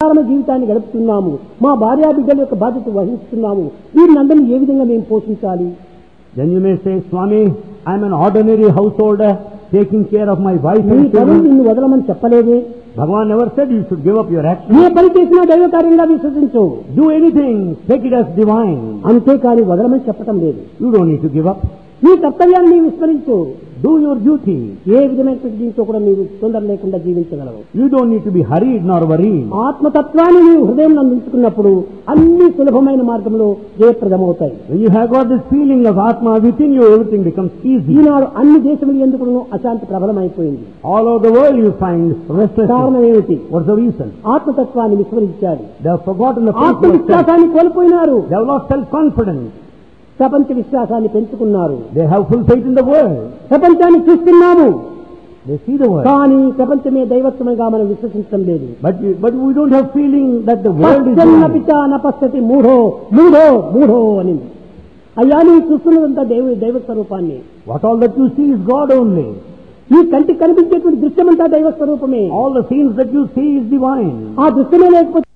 సాధారణ జీవితాన్ని గడుపుతున్నాము మా భార్యా బిడ్డల యొక్క బాధ్యత వహిస్తున్నాము వీరిని అందరినీ ఏ విధంగా మేము పోషించాలి Then you may say, Swami, I'm an ordinary householder taking care of my wife నీ and పనులు children. నిన్ను వదలమని చెప్పలేదే Bhagavan never said you should give up your action. ఏ పని చేసినా దైవ కార్యంగా విశ్వసించు Do anything, take it as divine. అంతేకాని వదలమని చెప్పటం లేదు You don't need to give up. నీ కర్తవ్యాన్ని నీవు విస్మరించు Do your duty. ఏ విధమైనటువంటి దీంతో కూడా నీవు తొందర లేకుండా జీవించగలవు You don't need to be hurried nor worried. ఆత్మతత్వాన్ని నీవు హృదయం నందుకున్నప్పుడు అన్ని సులభమైన మార్గంలో జయప్రదమవుతాయి When you have got this feeling of Atma within you, everything becomes easy. ఈనాడు అన్ని దేశములు ఎందుకు అశాంతి ప్రబలమైపోయింది All over the world you find restlessness. కారణం ఏమిటి What's the reason? ఆత్మతత్వాన్ని విస్మరించాడు They have forgotten the principle of self. ఆత్మవిశ్వాసాన్ని కోల్పోయినారు They have lost self-confidence. ప్రపంచ విశ్వాసాన్ని పెంచుకున్నారు They have full faith in the world. ప్రపంచాన్ని చూస్తున్నాము They see the world. కానీ ప్రపంచమే దైవత్వముగా మనం విశ్వసించడం లేదు But, we- but we don't have feeling that the world is పశ్చన్న divine. పిత నపశ్యతి మూఢో మూఢో మూఢో అని అయ్యా నీవు చూస్తున్నదంతా దైవ దైవ స్వరూపాన్ని What all that you see is God only. నీ కంటికి కనిపించేటువంటి దృశ్యమంతా దైవ స్వరూపమే All the scenes that you see is divine. ఆ దృశ్యమే లేకపోతే